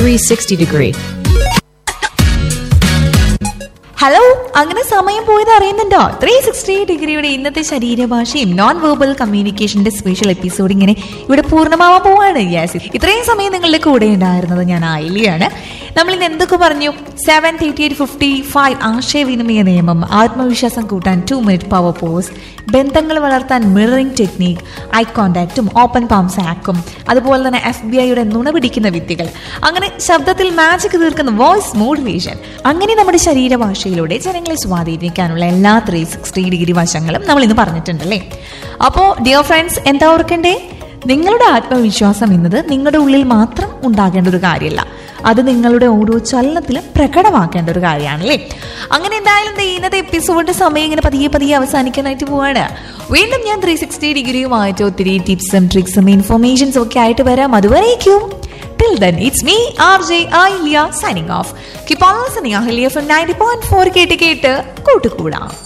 360 degree. Hello അങ്ങനെ സമയം പോയത് അറിയുന്നുണ്ടോ ത്രീ സിക്സ്റ്റി ഡിഗ്രിയുടെ ഇന്നത്തെ ശരീരഭാഷയും നോൺ വെർബൽ കമ്മ്യൂണിക്കേഷന്റെ സ്പെഷ്യൽ എപ്പിസോഡ് ഇങ്ങനെ ഇവിടെ പൂർണ്ണമാവാൻ പോവാണ് യെസ് ഇത്രയും സമയം നിങ്ങളുടെ കൂടെ ഉണ്ടായിരുന്നത് ഞാൻ ആയില്യാണ് നമ്മൾ ഇന്ന് എന്തൊക്കെ പറഞ്ഞു seven thirty eight fifty five ആശയവിനിമയ നിയമം ആത്മവിശ്വാസം കൂട്ടാൻ ടു മിനിറ്റ് പവർ പോസ് ബന്ധങ്ങൾ വളർത്താൻ മിററിംഗ് ടെക്നീക്ക് ഐ കോണ്ടാക്റ്റും ഓപ്പൺ പാംസ് ആക്കും അതുപോലെ തന്നെ എഫ് ബി ഐയുടെ നുണ പിടിക്കുന്ന വിദ്യകൾ അങ്ങനെ ശബ്ദത്തിൽ മാജിക് തീർക്കുന്ന വോയിസ് മോഡുലേഷൻ അങ്ങനെ നമ്മുടെ ശരീരഭാഷയിലൂടെ ജനങ്ങളെ സ്വാധീനിക്കാനുള്ള എല്ലാ ത്രീ സിക്സ്റ്റി ഡിഗ്രി വശങ്ങളും നമ്മൾ ഇന്ന് പറഞ്ഞിട്ടുണ്ടല്ലേ അപ്പോൾ ഡിയർ ഫ്രണ്ട്സ് എന്താ ഓർക്കണ്ടേ നിങ്ങളുടെ ആത്മവിശ്വാസം എന്നത് നിങ്ങളുടെ ഉള്ളിൽ മാത്രം ഉണ്ടാകേണ്ട ഒരു കാര്യമല്ല അത് നിങ്ങളുടെ ഓരോ ചലനത്തിലും പ്രകടമാക്കേണ്ട ഒരു കാര്യമാണല്ലേ അങ്ങനെ എന്തായാലും ദേ ഇന്നത്തെ എപ്പിസോഡിന്റെ സമയം ഇങ്ങനെ പതിയെ പതിയെ അവസാനിക്കാനായിട്ട് പോവാണ് വീണ്ടും ഞാൻ ത്രീ സിക്സ്റ്റി ഡിഗ്രിയുമായിട്ട് ഒത്തിരി ടിപ്സും ട്രിക്സും ഇൻഫർമേഷൻസും ഒക്കെ ആയിട്ട് വരാം അതുവരേക്കും Till then, it's me, RJ Ahilia, signing off. Keep on listening, Ahilia from 90.4 കേട്ട് കേട്ട് കൂട്ടുകൂടാം